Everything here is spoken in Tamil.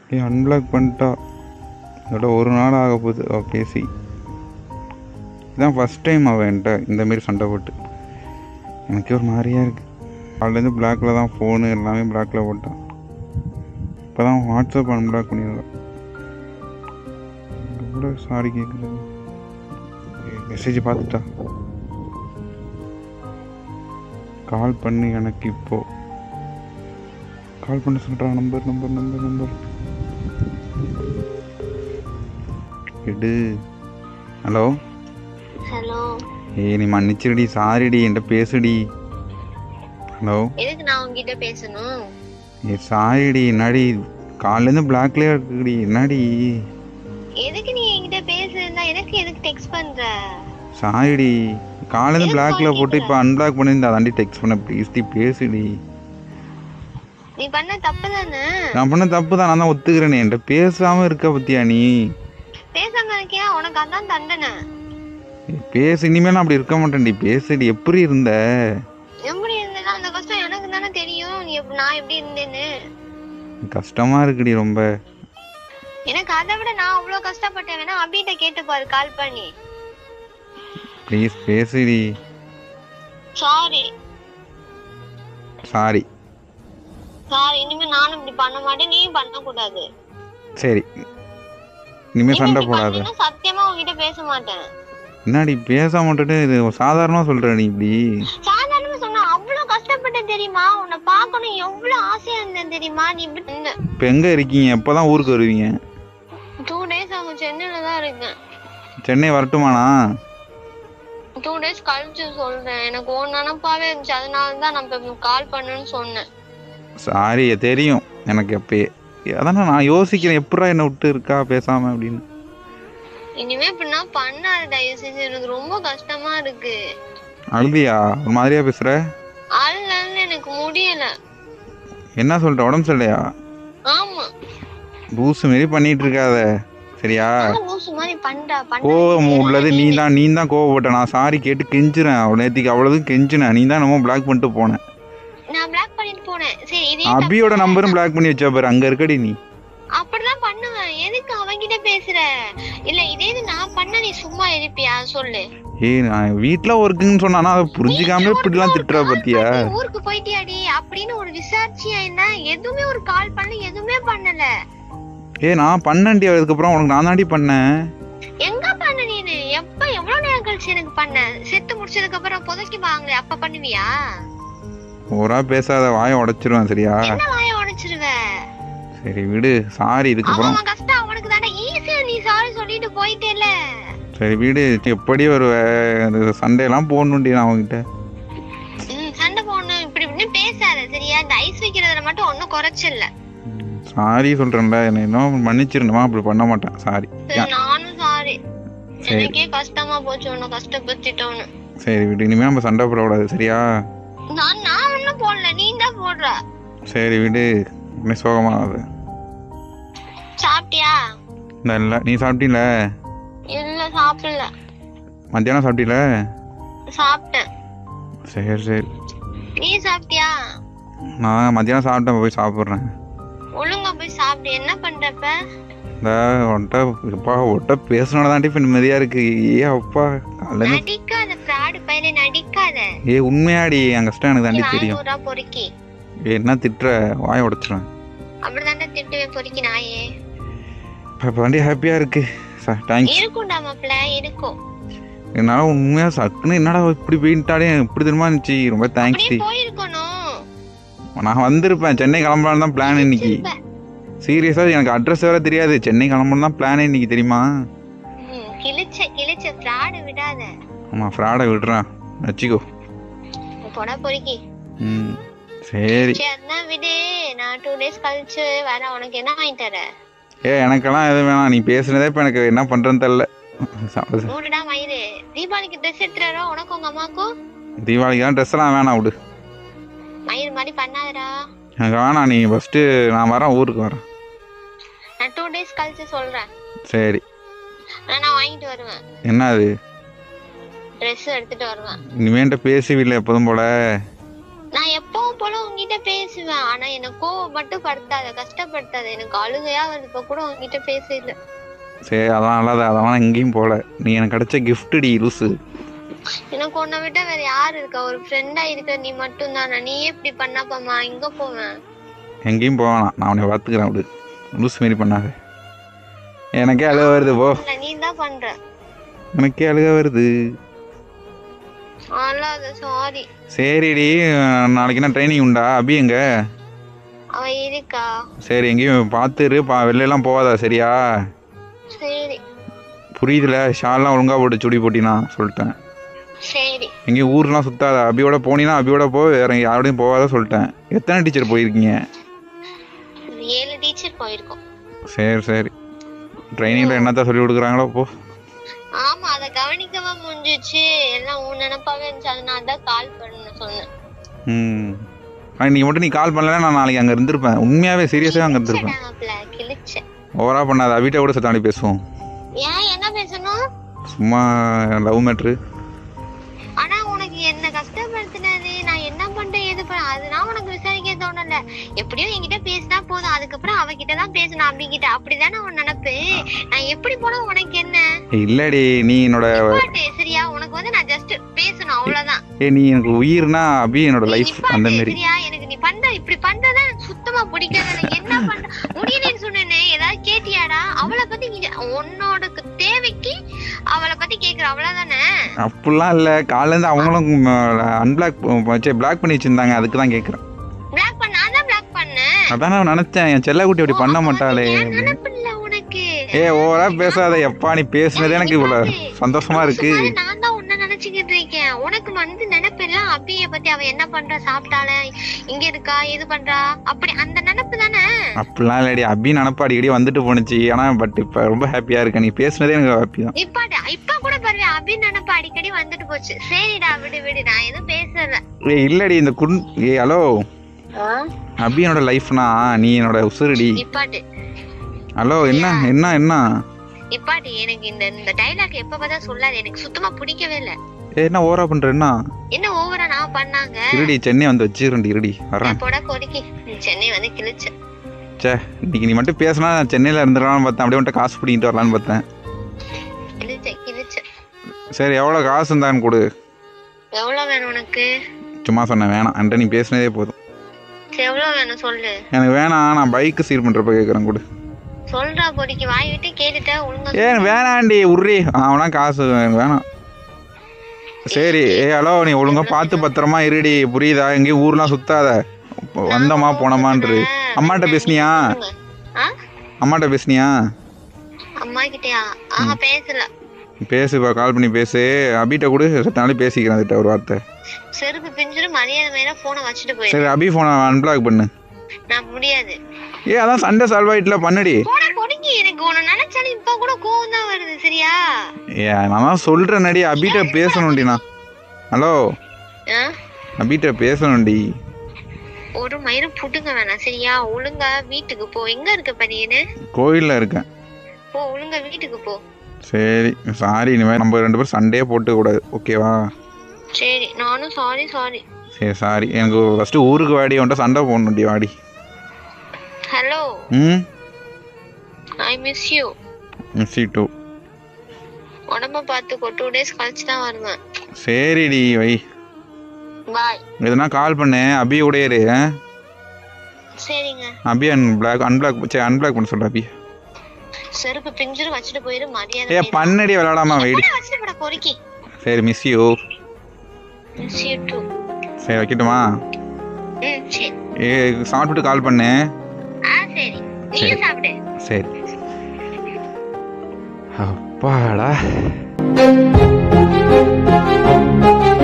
ஏய் அன்பிளாக் பண்ணிட்டா இதோட ஒரு நாள் ஆக போகுது அவ பேசி இதான் ஃபஸ்ட் டைம் அவன் என்கிட்ட இந்த மாரி சண்டை போட்டு எனக்கே ஒரு மாதிரியா இருக்கு காலையிலேருந்து பிளாக்ல தான் ஃபோனு எல்லாமே பிளாக்ல போட்டான் இப்போ தான் வாட்ஸ்அப் அன்பிளாக் பண்ணிடுறான் எவ்வளோ சாரி கேட்குறது மெசேஜ் பார்த்துட்டா கால் பண்ணு எனக்கு இப்போ கால் பண்ண சொல்கிறான் நம்பர் நம்பர் நம்பர் நம்பர் எடு ஹலோ ஹலோ ஏய் நீ மன்னிச்சிருடி சாரிடி என்கிட்ட பேசுடி ஹலோ எதுக்கு நான் உங்ககிட்ட பேசணும் ஏ சாரிடி என்னடி காலையிலேருந்து பிளாக்லேயே இருக்குடி என்னடி எதுக்கு நீ என்கிட்ட பேசுறதா எனக்கு எதுக்கு டெக்ஸ்ட் பண்ற சாரிடி காலையிலேருந்து பிளாக்ல போட்டு இப்போ அன்பிளாக் பண்ணியிருந்தா தாண்டி டெக்ஸ்ட் பண்ண ப்ளீஸ் டி பேசுடி நீ பண்ண தப்பு தானே நான் பண்ண தப்பு தான் நான் தான் ஒத்துக்கிறேனே என்கிட்ட பேசாமல் இருக்க பத்தியா நீ பேசாம இருக்கியா உனக்கு அதான் தண்டனை ஏய், பேசு இனிமேல் நான் அப்படி இருக்க மாட்டேன்டி பேசுடி எப்படி இருந்த எப்படி இருந்தேன்னா அந்த கஷ்டம் எனக்கு தானே தெரியும் நீ எப்~ நான் எப்படி இருந்தேன்னு கஷ்டமா இருக்குடி ரொம்ப எனக்கு அதை விட நான் அவ்வளவு கஷ்டப்பட்டேன் வேணா அபிட்ட கேட்டு பாரு கால் பண்ணி ப்ளீஸ் பேசுடி சாரி சாரி சாரி இனிமே நானும் இப்படி பண்ண மாட்டேன் நீயும் பண்ண கூடாது சரி இனிமே சண்டை இப்படி போடாத பண்ணீன்னா சத்தியமா உன்கிட்ட பேச மாட்டேன் என்னடி பேச மாட்டேன்னு இது சாதாரணமா சொல்ற நீ இப்படி சாதாரணமா சொன்னா அவ்வளவு கஷ்டப்பட்டேன் தெரியுமா உன்னை பார்க்கணும் எவ்வளவு ஆசையா இருந்தேன் தெரியுமா நீ இப்படி இப்போ எங்க இருக்கீங்க எப்போதான் ஊருக்கு வருவீங்க டூ டேஸ் ஆகும் சென்னையில தான் இருக்கேன் சென்னை வரட்டுமாண்ணா டூ டேஸ் கழிச்சு சொல்றேன் எனக்கு ஒரு நினப்பாவே இருந்துச்சு அதனால தான் நான் இப்ப கால் பண்ணுன்னு சொன்னேன் சாரி தெரியும் எனக்கு எப்பயே அதானே நான் யோசிக்கிறேன் எப்படா என்னை விட்டு இருக்கா பேசாம அப்படின்னு இனிமே இப்படின்னா பண்ணாத தயவு செஞ்சு எனக்கு ரொம்ப கஷ்டமா இருக்கு அழுதியா ஒரு மாதிரியா பேசுற அழுன்னு எனக்கு முடியல என்ன சொல்ற உடம்பு சரியில்லையா ஆமா லூசு மாரி பண்ணிட்டு இருக்காத சரியா ஆனா லூசு மாதிரி பண்றா கோவம் பண்ண உள்ளது நீ தான் நீ தான் கோவப்பட்ட நான் சாரி கேட்டு கெஞ்சுறேன் அவள் நேற்றுக்கு அவ்வளோதும் கெஞ்சினேன் நீ தான் நம்ம பிளாக் பண்ணிட்டு போனேன் நான் பிளாக் பண்ணிட்டு போனேன் சரி இதே அபியோட நம்பரும் பிளாக் பண்ணி வச்சா பாரு அங்க இருக்கடி நீ அப்படிதான் பண்ணுவேன் எதுக்கு அவன்கிட்ட பேசுற இல்ல இதே இது நான் பண்ண நீ சும்மா இருப்பியா சொல்லு ஏய் நான் வீட்டில் ஒர்க்குன்னு சொன்னானா அதை புரிஞ்சுக்காமலே இப்படிலாம் திட்டுறா பத்தியா நீ ஊருக்கு போயிட்டியாடி அப்படின்னு ஒரு விசாரிச்சியா என்ன எதுவுமே ஒரு கால் பண்ணல எதுவுமே பண்ணல ஏய் நான் பண்ணேன்டி அதுக்கப்புறம் உனக்கு நான் தாண்டி பண்ணேன் எங்க பண்ண நீனு எப்ப எவ்வளவு நேரம் கழிச்சு எனக்கு பண்ண செத்து முடிச்சதுக்கு அப்புறம் புதைக்கி வாங்கல அப்ப பண்ணுவியா ஓரா பேசாத வாயை உடைச்சிருவேன் சரியா என்ன வாய உடைச்சிருவ சரி விடு சாரி இதுக்கப்புறம் அவன் கஷ்டம் அவனுக்கு தானே ஈஸியா நீ சாரி சொல்லிட்டு போயிட்டேல சரி விடு எப்படி வருவ அந்த சண்டையெல்லாம் போடணுண்டி நான் அவன்கிட்ட ம், சண்டை போடணும் இப்படி இப்படின்னு பேசாத சரியா இந்த ஐஸ் வைக்கிறதுல மட்டும் ஒன்னும் குறைச்சல சாரி சொல்கிறேன்ல என்னை இன்னும் மன்னிச்சிருந்தமா அப்படி பண்ண மாட்டேன் சாரி நானும் சாரி சரி. எனக்கே கஷ்டமா போச்சு உன்னை கஷ்டப்படுத்திட்டோன்னு சரி விடு இனிமேல் நம்ம சண்டை போடக்கூடாது சரியா நான் நான் ஒண்ணும் போடல நீ தான் போடுற சரி விடு என்ன சோகமாகாது சாப்பிட்டியா இந்த இல்லை நீ சாப்பிட்டீல இல்ல சாப்பிடல மத்தியானம் சாப்பிட்டீல சாப்பிட்டேன் சரி சரி நீ சாப்பிட்டியா நான் மத்தியானம் சாப்பிட்டேன் போய் சாப்பிட்றேன் ஒழுங்கா போய் சாப்பிடு என்ன பண்றப்ப இந்த உன்ட்ட அப்பா உன்ட்ட பேசினோட தாண்டி இப்போ நிம்மதியாக இருக்கு ஏ அப்பா காலையில நடிக்காத ஃப்ராடு பையல நடிக்காத ஏ உண்மையாடி என் கஷ்டம் எனக்கு தாண்டி தெரியும் நானூறுரூவா பொறுக்கி ஏ என்ன திட்டுற வாயை உடைச்சிருவேன் அப்படிதாண்டா திட்டுவேன் பொறுக்கி நாயே இப்போ தாண்டி ஹாப்பியாக இருக்கு சார் தேங்க்ஸ் இருக்கும்டா மாப்பிள்ள இருக்கும் என்னால் உண்மையாக சக்குன்னு என்னடா இப்படி போயிட்டாலே இப்படி தெரியுமா இருந்துச்சு ரொம்ப தேங்க்ஸ் அப்படியே போயிருக்கணும் நான் வந்திருப்பேன் சென்னை கிளம்பலான்னு தான் பிளான் இன்னைக்கு சிரிப்ப. சீரியஸாக எனக்கு அட்ரஸ் வேற தெரியாது சென்னை கிளம்பணும் தான் பிளான் இன்னைக்கு தெரியுமா ம், கிழிச்ச கிழிச்ச ஃப்ராடு விடாத ஆமாம் ஃப்ராடை விடுறேன் வச்சுக்கோ போடா பொறுக்கி ம் சரி சரி அதான் விடு நான் டூ டேஸ் கழிச்சு வரேன் உனக்கு என்ன வாங்கி தரேன் ஏ எனக்கெல்லாம் எதுவும் வேணாம் நீ பேசுனதே இப்போ எனக்கு என்ன பண்ணுறேன்னு தெரில சாப்பிடு சார். மூடுடா மயிறு தீபாவளிக்கு ட்ரெஸ் எடுத்துறாரோ உனக்கும் உங்க அம்மாக்கும் தீபாவளிக்கு தான் ட்ரெஸ் எல்லாம் வேணாம் விடு மயிறு மாதிரி பண்ணாதடா எனக்கு வேணாம் நீ ஃபஸ்ட்டு நான் வரேன் ஊருக்கு வரேன் நான் டூ டேஸ் கழிச்சு சொல்றேன் சரி ஆனா நான் வாங்கிட்டு வருவேன் என்ன அது ட்ரெஸ் எடுத்துட்டு வருவேன் இனிமேன்ட்ட பேசுவில்லை எப்போதும் போல நான் எப்பவும் போல உன்கிட்ட பேசுவேன் ஆனா எனக்கு கோவம் மட்டும் படுத்தாத கஷ்டப்படுத்தாத எனக்கு அழுகையா வருது இப்ப கூட உன்கிட்ட பேச இல்ல சரி அதான் அல்லாத அதெல்லாம் எங்கேயும் போகல நீ எனக்கு கிடைச்ச கிஃப்ட்டுடி லூசு எனக்கு உன்னை விட்டா வேற யாரு இருக்கா ஒரு ஃப்ரெண்டா இருக்க நீ மட்டும் தானே நீ எப்படி பண்ணாப்பமா எங்க போவேன் எங்கேயும் போவேணாம் நான் உன்னை பார்த்துக்கிறேன் விடு லூஸ் மாரி பண்ணாத எனக்கே அழுக வருது போ இல்ல நீ தான் பண்ற எனக்கே அழுக வருது அல்லாத சாரி சரிடி நாளைக்கு என்ன ட்ரைனிங் உண்டா அபி எங்க அவ இருக்கா சரி எங்கேயும் பார்த்துரு பா வெளிலலாம் போகாதா சரியா சரி புரியுதுல ஷால்லாம் ஒழுங்கா போட்டு சுடி போட்டினா சொல்லிட்டேன் சரி எங்கேயும் ஊர்லாம் சுத்தாத அபியோட போனீங்கன்னா அபியோட போ வேற யாரோடையும் போகாத சொல்லிட்டேன் எத்தனை டீச்சர் போயிருக்கீங்க ஒரு ஏழு டீச்சர் போயிருக்கோம் சரி சரி ட்ரைனிங்கில் என்னத்தான் சொல்லி கொடுக்குறாங்களோ போ ஆமா அத கவனிக்கவா முடிஞ்சிச்சு எல்லாம் உன் நினைப்பாவே இருந்துச்சு அதனால தான் கால் பண்ண சொன்னேன் ம் ஆனால் நீ மட்டும் நீ கால் பண்ணல நான் நாளைக்கு அங்கே இருந்திருப்பேன் உண்மையாகவே சீரியஸாக அங்கே இருந்திருப்பேன் கிழிச்சடாப்ல, கிழிச்சேன் ஓவரா பண்ணாத அபிட்ட கூட சத்தாண்டி பேசுவோம் ஏன் என்ன பேசணும் சும்மா லவ் மேட்ரு ஆனா உனக்கு என்ன கஷ்டப்படுத்தினது நான் என்ன பண்றேன் ஏது பண்ண அதெல்லாம் உனக்கு விசாரிக்க தோணல எப்படியோ என்கிட்ட பேசினா போதும் அதுக்கப்புறம் அவகிட்ட தான் பேசணும் அப்படிங்கிட்ட அப்படிதானே உன் நினைப்பு நான் எப்படி போனா உனக்கு என்ன இல்லடி நீ என்னோட பாட்டு சரியா உனக்கு வந்து நான் ஜஸ்ட் பேசணும் அவ்வளவுதான் ஏ நீ எனக்கு உயிர்னா அபி என்னோட நீ லைஃப் நிப்பாட்டு, அந்த மாதிரி சரியா எனக்கு நீ பண்ற இப்படி பண்றதா எனக்கு சுத்தமா பிடிக்காது எனக்கு என்ன பண்ற முடியலன்னு சொன்னேனே ஏதாவது கேட்டியாடா அவளை பத்தி நீ உன்னோட தேவைக்கு அவளை பத்தி கேக்குற அவ்வளவுதானே அப்படிலாம் இல்லை காலேருந்து அவங்களும் அன்பிளாக் வச்சு பிளாக் பண்ணி வச்சிருந்தாங்க அதுக்கு தான் கேட்குறேன் பிளாக் பண்ண நான் தான் பிளாக் பண்ணேன் அதான் நான் நினச்சேன் என் செல்லக்குட்டி அப்படி பண்ண மாட்டாளே ஏன் நினைப்பு இல்ல உனக்கு ஏ ஓவரா பேசாத எப்பா நீ பேசுனதே எனக்கு இவ்வளோ சந்தோஷமா இருக்கு சும்மாவே நான் தான் உன்ன நினைச்சுக்கிட்டு இருக்கேன் உனக்கு வந்து நினைப்பு எல்லாம் அபிய பத்தி அவ என்ன பண்றா சாப்பிட்டால இங்க இருக்கா இது பண்றா அப்படி அந்த நினைப்பு தானே அப்படிலாம் இல்லடி அபி நினப்பா அடிக்கடி வந்துட்டு போணுச்சு ஆனால் பட் இப்போ ரொம்ப ஹாப்பியாக இருக்கேன் நீ பேசுனதே எனக்கு ஹாப்பி தான் இப்ப இப்ப கூட பாரு அபி நினைப்பு அடிக்கடி வந்துட்டு போச்சு சரிடா விடு விடு நான் எதுவும் பேசல ஏ இல்லடி இந்த குன் ஏ ஹலோ அபி என்னோட லைஃப்னா நீ என்னோட உசுருடி இப்பாட்டு ஹலோ என்ன என்ன என்ன இப்பாட்டு எனக்கு இந்த இந்த டைலாக் எப்ப பார்த்தா சொல்லாது எனக்கு சுத்தமா பிடிக்கவே இல்ல ஏ என்ன ஓவரா பண்ற என்ன என்ன ஓவரா நான் பண்ணாங்க இருடி சென்னை வந்து வச்சிருண்டி இருடி வரேன் போட கொடிக்கி சென்னை வந்து கிழிச்சு சே இன்னைக்கு நீ மட்டும் பேசினா நான் சென்னையில் இருந்துடலாம்னு பார்த்தேன் அப்படியே வந்துட்டு காசு பிடிக்கிட்டு வரலான்னு பார்த்தேன் கிழிச்ச கிழிச்ச சரி எவ்வளோ காசு இருந்தான்னு கொடு எவ்வளவு வேணும் உனக்கு சும்மா சொன்னேன் வேணாம் என்கிட்ட நீ பேசினதே போதும் சரி எவ்வளவு வேணும் சொல்லு எனக்கு வேணாம் நான் பைக்கு சீர் பண்ணுறப்ப கேட்குறேன் கொடு சொல்றா பொடிக்கு வாய் விட்டு கேட்டுட்ட ஒழுங்கா ஏ எனக்கு வேணாண்டி உர்ரி அவனா காசு எனக்கு வேணாம் சரி ஏ ஹலோ நீ ஒழுங்கா பார்த்து பத்திரமா இருடி புரியுதா எங்கேயும் ஊர்லாம் சுத்தாத வந்தோமா போனோமான்றது அம்மாட்ட பேசுனியா சொல்லுங்க. ஆ? அம்மாட்ட பேசுனியா அம்மா கிட்டயா ஆஹா பேசல பேசுப்பா கால் பண்ணி பேசு அபிட்ட கூட சத்தாலே பேசிக்கிறேன் அதுகிட்ட ஒரு வார்த்தை செருப்பு பிஞ்சிரும் மரியாதை மேல போனை வச்சுட்டு போயிரு சரி அபி ஃபோனை அன்பிளாக் பண்ணு நான் முடியாது ஏ அதான் சண்டே சால்வ் ஆயிட்டுல பண்ணுடி போன பொடிக்கு எனக்கு உன்னை நினைச்சாலும் இப்ப கூட கோவம் தான் வருது சரியா ஏ நான் தான் சொல்கிறேன் அபிட்ட பேசணும்டி நான் ஹலோ ஆ? அபிட்ட பேசணும்டி ஒரு மயிரும் புட்டுங்க வேணாம் சரியா ஒழுங்கா வீட்டுக்கு போ எங்க இருக்க பனியனு கோயிலில் இருக்கேன் போ ஒழுங்கா வீட்டுக்கு போ சரி சாரி இனிமேல் நம்ம ரெண்டு பேரும் சண்டே போட்டுக்கூடாது ஓகேவா சரி நானும் சாரி சாரி சரி சாரி எனக்கு ஃபஸ்ட்டு ஊருக்கு வாடி வந்துட்டு சண்டை போடணும்டி வாடி ஹலோ ம் ஐ மிஸ் யூ சி டூ உடம்ப பார்த்துக்கோ டூ டேஸ் கழிச்சு தான் வருவேன் சரிடி வை பாய் எதுனா கால் பண்ணு அபி கூட இரு ஆ? சரிங்க அபி அன் பிளாக் அன்பிளாக் சரி அன்பிளாக் பண்ண சொல்ற அபி செருப்பு பிஞ்சிரும் வச்சுட்டு போயிரு ஏ மரியாதை பண்ணடி விளாடாம வைடி கூட வச்சுட்டு போட பொறுக்கி சரி miss you miss you too சரி வைக்கட்டுமா ம் சரி ஏ சாப்பிட்டுட்டு கால் பண்ணு ஆ சரி நீயும் சாப்பிடு சரி அப்பாடா